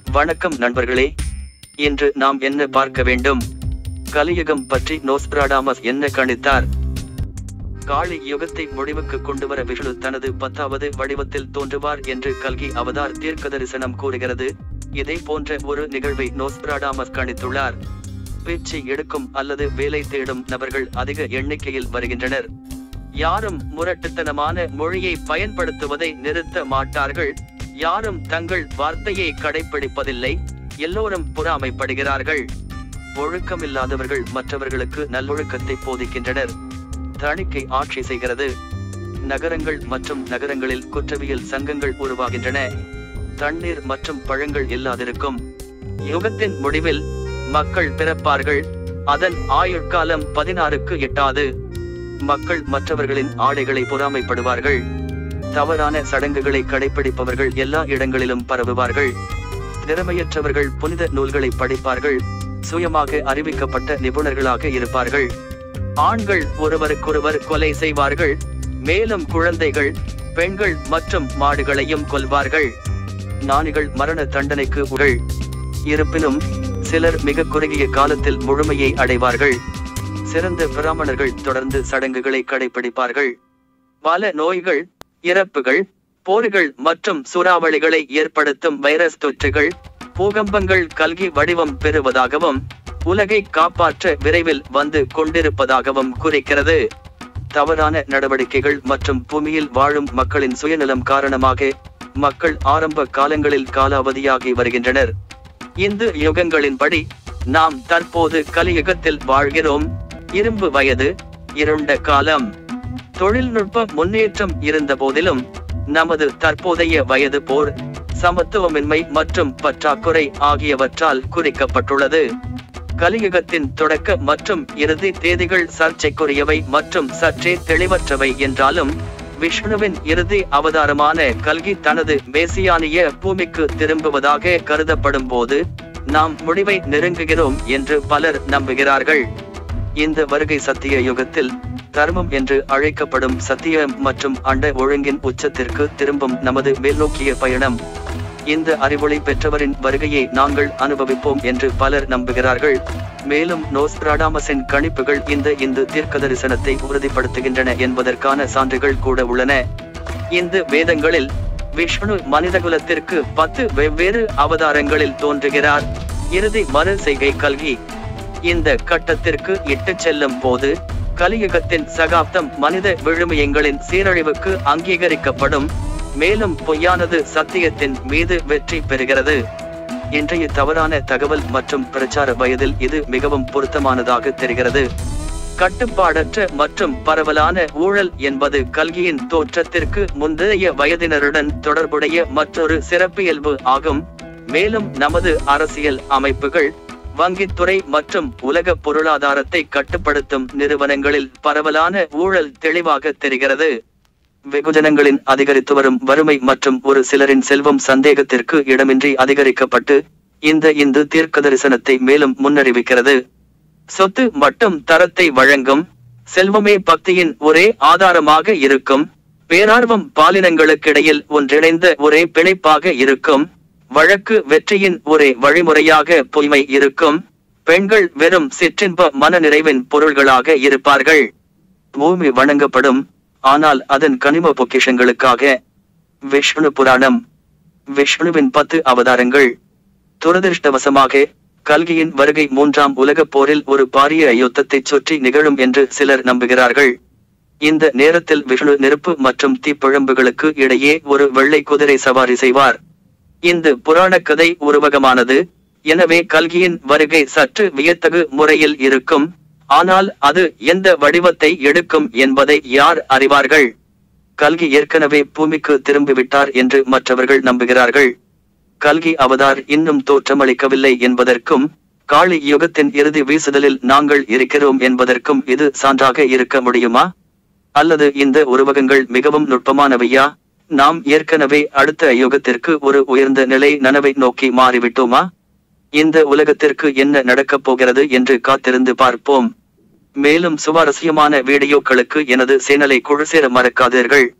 வணக்கம் நண்பர்களே இன்று நாம் என்ன பார்க்க வேண்டும் கலியுகம் பற்றி நோஸ்ட்ராடாமஸ் என்ன கணித்தார் காளி யுகத்தை முடிவுக்கு கொண்டுவர விஷ்ணு தனது பத்தாவது வடிவத்தில் தோன்றுவார் என்று கல்கி அவதார் தீர்க்கதரிசனம் கூறுகிறது இதே போன்ற ஒரு நிகழ்வை நோஸ்ட்ராடாமஸ் கணித்துள்ளார் பேச்சை எடுக்கும் அல்லது வேலை தேடும் நபர்கள் அதிக எண்ணிக்கையில் வருகின்றனர் யாரும் முரட்டுத்தனமான மொழியை பயன்படுத்துவதை நிறுத்த மாட்டார்கள் யாரும் தங்கள் வார்த்தையை கடைப்பிடிப்பதில்லை எல்லோரும் பொறாமைப்படுகிறார்கள் ஒழுக்கமில்லாதவர்கள் மற்றவர்களுக்கு நல்லொழுக்கத்தை போதிக்கின்றனர் தணிக்கை ஆட்சி செய்கிறது நகரங்கள் மற்றும் நகரங்களில் குற்றவியல் சங்கங்கள் உருவாகின்றன தண்ணீர் மற்றும் பழங்கள் இல்லாதிருக்கும் யுகத்தின் முடிவில் மக்கள் பிறப்பார்கள் அதன் ஆயுட்காலம் பதினாறுக்கு எட்டாது மக்கள் மற்றவர்களின் ஆடைகளை பொறாமைப்படுவார்கள் தவறான சடங்குகளை கடைபிடிப்பவர்கள் எல்லா இடங்களிலும் பரவுவார்கள் திறமையற்றவர்கள் புனித நூல்களை படிப்பார்கள் சுயமாக அறிவிக்கப்பட்ட நிபுணர்களாக இருப்பார்கள் ஆண்கள் ஒருவருக்கொருவர் கொலை செய்வார்கள் மேலும் குழந்தைகள் பெண்கள் மற்றும் மாடுகளையும் கொல்வார்கள் ஞானிகள் மரண தண்டனைக்கு உகள் இருப்பினும் சிலர் மிக குறுகிய காலத்தில் முழுமையை அடைவார்கள் சிறந்த பிராமணர்கள் தொடர்ந்து சடங்குகளை கடைபிடிப்பார்கள் பல நோய்கள் இறப்புகள் போர்கள் மற்றும் சூறாவளிகளை ஏற்படுத்தும் வைரஸ் தொற்றுகள் பூகம்பங்கள் கல்கி வடிவம் பெறுவதாகவும் உலகை காப்பாற்ற விரைவில் வந்து கொண்டிருப்பதாகவும் குறிக்கிறது தவறான நடவடிக்கைகள் மற்றும் பூமியில் வாழும் மக்களின் சுயநலம் காரணமாக மக்கள் ஆரம்ப காலங்களில் காலாவதியாகி வருகின்றனர் இந்து யுகங்களின்படி நாம் தற்போது கலியுகத்தில் வாழ்கிறோம் இரும்பு வயது இருண்ட காலம் தொழில்நுட்ப முன்னேற்றம் இருந்த போதிலும் நமது தற்போதைய வயது போர் சமத்துவமின்மை மற்றும் பற்றாக்குறை ஆகியவற்றால் குறிக்கப்பட்டுள்ளது கலியுகத்தின் தொடக்க மற்றும் இறுதி தேதிகள் சர்ச்சைக்குரியவை மற்றும் சற்றே தெளிவற்றவை என்றாலும் விஷ்ணுவின் இறுதி அவதாரமான கல்கி தனது மேசியானிய பூமிக்கு திரும்புவதாக கருதப்படும் போது நாம் முடிவை நெருங்குகிறோம் என்று பலர் நம்புகிறார்கள் இந்த வருகை சத்திய யுகத்தில் தர்மம் என்று அழைக்கப்படும் சத்தியம் மற்றும் அண்ட ஒழுங்கின் உச்சத்திற்கு திரும்பும் நமது மேல்நோக்கிய பயணம் இந்த அறிவொளி பெற்றவரின் வருகையை நாங்கள் அனுபவிப்போம் என்று பலர் நம்புகிறார்கள் மேலும் நோஸ்பிராடாமஸின் கணிப்புகள் இந்த இந்து தீர்க்கதரிசனத்தை உறுதிப்படுத்துகின்றன என்பதற்கான சான்றுகள் கூட உள்ளன இந்து வேதங்களில் விஷ்ணு மனிதகுலத்திற்கு பத்து வெவ்வேறு அவதாரங்களில் தோன்றுகிறார் இறுதி மறு செய்கை கல்கி இந்த கட்டத்திற்கு இட்டுச் செல்லும் போது கலியுகத்தின் சகாப்தம் மனித விழுமியங்களின் சீரழிவுக்கு அங்கீகரிக்கப்படும் மேலும் பொய்யானது சத்தியத்தின் மீது வெற்றி பெறுகிறது இன்றைய தவறான தகவல் மற்றும் பிரச்சார வயதில் இது மிகவும் பொருத்தமானதாக தெரிகிறது கட்டுப்பாடற்ற மற்றும் பரவலான ஊழல் என்பது கல்கியின் தோற்றத்திற்கு முந்தைய வயதினருடன் தொடர்புடைய மற்றொரு சிறப்பியல்பு ஆகும் மேலும் நமது அரசியல் அமைப்புகள் வங்கித்துறை மற்றும் உலக பொருளாதாரத்தை கட்டுப்படுத்தும் நிறுவனங்களில் பரவலான ஊழல் தெளிவாக தெரிகிறது வெகுஜனங்களின் அதிகரித்து வரும் வறுமை மற்றும் ஒரு சிலரின் செல்வம் சந்தேகத்திற்கு இடமின்றி அதிகரிக்கப்பட்டு இந்த இந்து தீர்க்க தரிசனத்தை மேலும் முன்னறிவிக்கிறது சொத்து மட்டும் தரத்தை வழங்கும் செல்வமே பக்தியின் ஒரே ஆதாரமாக இருக்கும் பேரார்வம் பாலினங்களுக்கிடையில் ஒன்றிணைந்த ஒரே பிணைப்பாக இருக்கும் வழக்கு வெற்றியின் ஒரே வழிமுறையாக பொய்மை இருக்கும் பெண்கள் வெறும் சிற்றின்ப மனநிறைவின் பொருள்களாக இருப்பார்கள் பூமி வணங்கப்படும் ஆனால் அதன் கனிம பொக்கிஷங்களுக்காக விஷ்ணு புராணம் விஷ்ணுவின் பத்து அவதாரங்கள் துரதிருஷ்டவசமாக கல்கியின் வருகை மூன்றாம் உலகப் போரில் ஒரு பாரிய யுத்தத்தைச் சுற்றி நிகழும் என்று சிலர் நம்புகிறார்கள் இந்த நேரத்தில் விஷ்ணு நெருப்பு மற்றும் தீப்பிழம்புகளுக்கு இடையே ஒரு வெள்ளை குதிரை சவாரி செய்வார் இந்த புராண கதை உருவகமானது எனவே கல்கியின் வருகை சற்று வியத்தகு முறையில் இருக்கும் ஆனால் அது எந்த வடிவத்தை எடுக்கும் என்பதை யார் அறிவார்கள் கல்கி ஏற்கனவே பூமிக்கு திரும்பிவிட்டார் என்று மற்றவர்கள் நம்புகிறார்கள் கல்கி அவதார் இன்னும் தோற்றமளிக்கவில்லை என்பதற்கும் காளி யுகத்தின் இறுதி வீசுதலில் நாங்கள் இருக்கிறோம் என்பதற்கும் இது சான்றாக இருக்க முடியுமா அல்லது இந்த உருவகங்கள் மிகவும் நுட்பமானவையா நாம் ஏற்கனவே அடுத்த யுகத்திற்கு ஒரு உயர்ந்த நிலை நனவை நோக்கி மாறிவிட்டோமா இந்த உலகத்திற்கு என்ன நடக்கப் போகிறது என்று காத்திருந்து பார்ப்போம் மேலும் சுவாரஸ்யமான வீடியோக்களுக்கு எனது சேனலை குழு சேர மறக்காதீர்கள்